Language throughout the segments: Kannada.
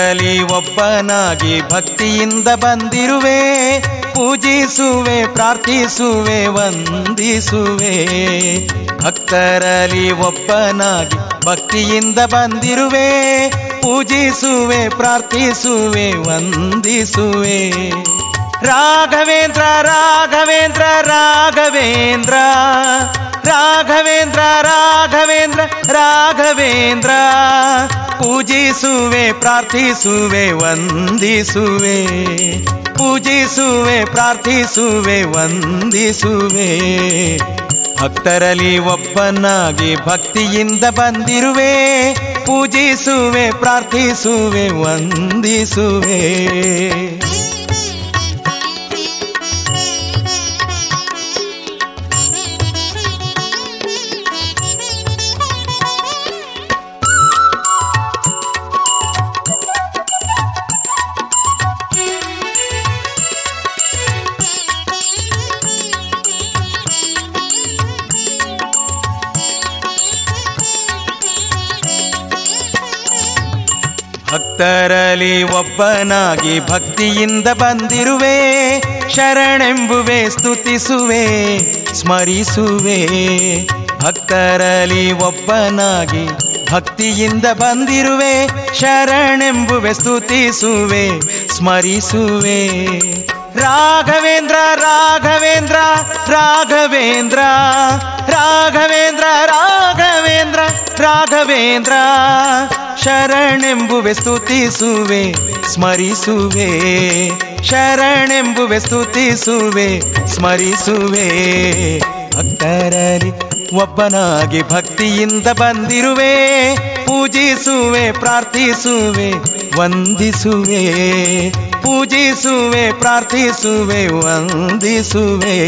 ಭಕ್ತರಲ್ಲಿ ಒಬ್ಬನಾಗಿ ಭಕ್ತಿಯಿಂದ ಬಂದಿರುವೆ ಪೂಜಿಸುವೆ ಪ್ರಾರ್ಥಿಸುವೆ ವಂದಿಸುವೆ ಭಕ್ತರಲ್ಲಿ ಒಬ್ಬನಾಗಿ ಭಕ್ತಿಯಿಂದ ಬಂದಿರುವೆ ಪೂಜಿಸುವೆ ಪ್ರಾರ್ಥಿಸುವೆ ವಂದಿಸುವೆ ರಾಘವೇಂದ್ರ ರಾಘವೇಂದ್ರ ರಾಘವೇಂದ್ರ ರಾಘವೇಂದ್ರ ರಾಘವೇಂದ್ರ ರಾಘವೇಂದ್ರ ಪೂಜಿಸುವೆ ಪ್ರಾರ್ಥಿಸುವೆ ವಂದಿಸುವೆ ಪೂಜಿಸುವೆ ಪ್ರಾರ್ಥಿಸುವೆ ವಂದಿಸುವೆ ಭಕ್ತರಲ್ಲಿ ಒಬ್ಬನಾಗಿ ಭಕ್ತಿಯಿಂದ ಬಂದಿರುವೆ ಪೂಜಿಸುವೆ ಪ್ರಾರ್ಥಿಸುವೆ ವಂದಿಸುವೆ ಭಕ್ತರಲ್ಲಿ ಒಬ್ಬನಾಗಿ ಭಕ್ತಿಯಿಂದ ಬಂದಿರುವೆ ಶರಣೆಂಬುವೆ ಸ್ತುತಿಸುವೆ ಸ್ಮರಿಸುವೆ ಭಕ್ತರಲ್ಲಿ ಒಬ್ಬನಾಗಿ ಭಕ್ತಿಯಿಂದ ಬಂದಿರುವೆ ಶರಣೆಂಬುವೆ ಸ್ತುತಿಸುವೆ ಸ್ಮರಿಸುವೆ ರಾಘವೇಂದ್ರ ರಾಘವೇಂದ್ರ ರಾಘವೇಂದ್ರ ರಾಘವೇಂದ್ರ ರಾಘವೇಂದ್ರ ರಾಘವೇಂದ್ರ ಶರಣೆಂಬುವೆ ಸ್ತುತಿಸುವೆ ಸ್ಮರಿಸುವೆ ಶರಣೆಂಬುವೆ ಸ್ತುತಿಸುವೆ ಸ್ಮರಿಸುವೆ ಭಕ್ತರಲ್ಲಿ ಒಬ್ಬನಾಗಿ ಭಕ್ತಿಯಿಂದ ಬಂದಿರುವೆ ಪೂಜಿಸುವೆ ಪ್ರಾರ್ಥಿಸುವೆ ವಂದಿಸುವೆ ಪೂಜಿಸುವೆ ಪ್ರಾರ್ಥಿಸುವೆ ವಂದಿಸುವೆ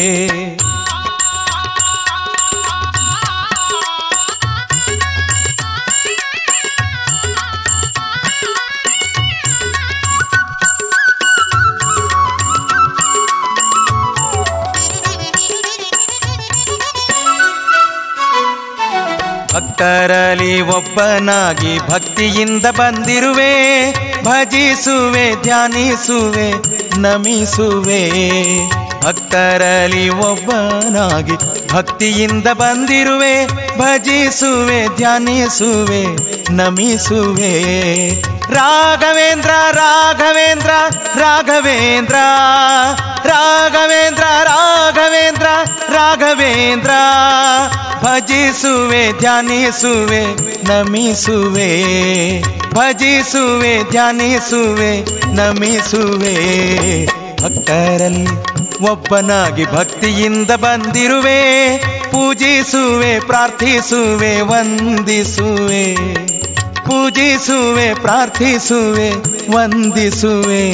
ಭಕ್ತರಲ್ಲಿ ಒಬ್ಬನಾಗಿ ಭಕ್ತಿಯಿಂದ ಬಂದಿರುವೆ ಭಜಿಸುವೆ ಧ್ಯಾನಿಸುವೆ ನಮಿಸುವೆ ಭಕ್ತರಲ್ಲಿ ಒಬ್ಬನಾಗಿ ಭಕ್ತಿಯಿಂದ ಬಂದಿರುವೆ ಭಜಿಸುವೆ ಧ್ಯಾನಿಸುವೆ ನಮಿಸುವೆ ರಾಘವೇಂದ್ರ ರಾಘವೇಂದ್ರ ರಾಘವೇಂದ್ರ ರಾಘವೇಂದ್ರ ರಾಘವೇಂದ್ರ ರಾಘವೇಂದ್ರ ಭಜಿಸುವೆ ಧ್ಯಾನಿಸುವೆ ನಮಿಸುವೆ ಭಜಿಸುವೆ ಧ್ಯಾನಿಸುವೆ ನಮಿಸುವೆ ಭಕ್ತರಲ್ಲಿ ಒಬ್ಬನಾಗಿ ಭಕ್ತಿಯಿಂದ ಬಂದಿರುವೆ ಪೂಜಿಸುವೆ ಪ್ರಾರ್ಥಿಸುವೆ ವಂದಿಸುವೆ ಪೂಜಿಸುವೆ ಪ್ರಾರ್ಥಿಸುವೆ ವಂದಿಸುವೆ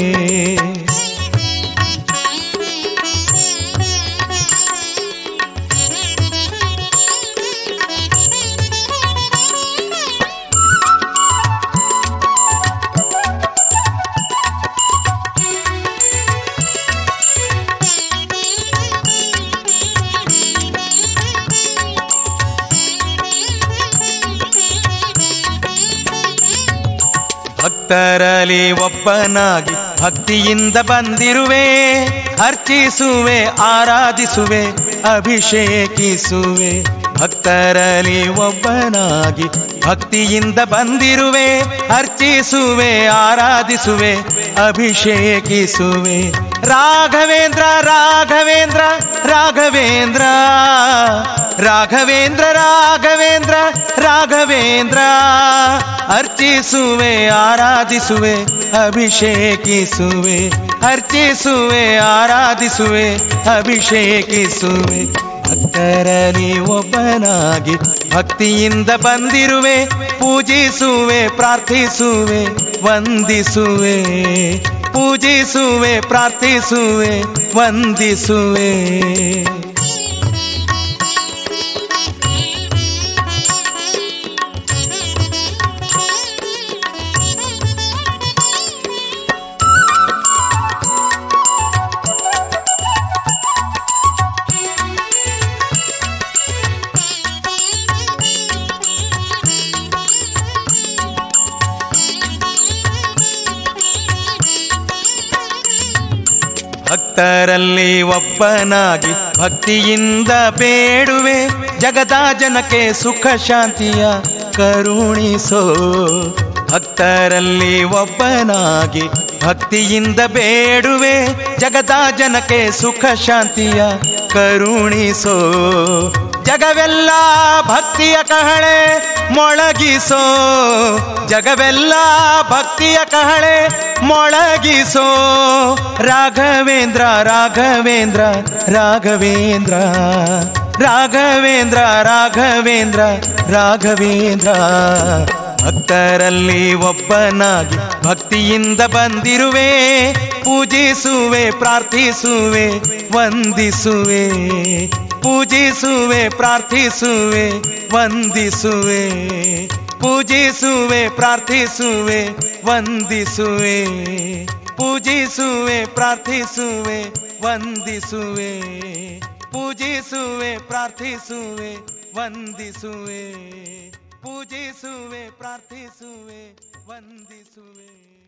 ಭಕ್ತರಲ್ಲಿ ಒಬ್ಬನಾಗಿ ಭಕ್ತಿಯಿಂದ ಬಂದಿರುವೆ ಅರ್ಚಿಸುವೆ ಆರಾಧಿಸುವೆ ಅಭಿಷೇಕಿಸುವೆ ಭಕ್ತರಲ್ಲಿ ಒಬ್ಬನಾಗಿ ಭಕ್ತಿಯಿಂದ ಬಂದಿರುವೆ ಅರ್ಚಿಸುವೆ ಆರಾಧಿಸುವೆ ಅಭಿಷೇಕಿಸುವೆ ರಾಘವೇಂದ್ರ ರಾಘವೇಂದ್ರ ರಾಘವೇಂದ್ರ ರಾಘವೇಂದ್ರ ರಾಘವೇಂದ್ರ ರಾಘವೇಂದ್ರ ಅರ್ಚಿಸುವೆ ಆರಾಧಿಸುವೆ ಅಭಿಷೇಕಿಸುವೆ ಅರ್ಚಿಸುವೆ ಆರಾಧಿಸುವೆ ಅಭಿಷೇಕಿಸುವೆ ಭಕ್ತರಲ್ಲಿ ಒಬ್ಬನಾಗಿ ಭಕ್ತಿಯಿಂದ ಬಂದಿರುವೆ ಪೂಜಿಸುವೆ ಪ್ರಾರ್ಥಿಸುವೆ ವಂದಿಸುವೆ ಪೂಜಿಸುವೆ ಪ್ರಾರ್ಥಿಸುವೆ ವಂದಿಸುವೆ ಭಕ್ತರಲ್ಲಿ ಒಬ್ಬನಾಗಿ ಭಕ್ತಿಯಿಂದ ಬೇಡುವೆ ಜಗದ ಜನಕ್ಕೆ ಸುಖ ಶಾಂತಿಯ ಕರುಣಿಸೋ ಭಕ್ತರಲ್ಲಿ ಒಬ್ಬನಾಗಿ ಭಕ್ತಿಯಿಂದ ಬೇಡುವೆ ಜಗದ ಜನಕ್ಕೆ ಸುಖ ಶಾಂತಿಯ ಕರುಣಿಸೋ ಜಗವೆಲ್ಲ ಭಕ್ತಿಯ ಕಹಳೆ ಮೊಳಗಿಸೋ ಜಗವೆಲ್ಲ ಭಕ್ತಿಯ ಕಹಳೆ ಮೊಳಗಿಸೋ ರಾಘವೇಂದ್ರ ರಾಘವೇಂದ್ರ ರಾಘವೇಂದ್ರ ರಾಘವೇಂದ್ರ ರಾಘವೇಂದ್ರ ರಾಘವೇಂದ್ರ ಭಕ್ತರಲ್ಲಿ ಒಬ್ಬನಾಗಿ ಭಕ್ತಿಯಿಂದ ಬಂದಿರುವೆ ಪೂಜಿಸುವೆ ಪ್ರಾರ್ಥಿಸುವೆ ವಂದಿಸುವೆ ಪೂಜಿಸುವೆ ಪ್ರಾರ್ಥಿಸುವೆ ವಂದಿಸುವೆ ಪೂಜಿಸುವೆ ಪ್ರಾರ್ಥಿಸುವೆ ವಂದಿಸುವೆ ಪೂಜಿಸುವೆ ಪ್ರಾರ್ಥಿಸುವೆ ವಂದಿಸುವೆ ಪೂಜಿಸುವೆ ಪ್ರಾರ್ಥಿಸುವೆ ವಂದಿಸುವೆ ಪೂಜಿಸುವೆ ಪ್ರಾರ್ಥಿಸುವೆ ವಂದಿಸುವೆ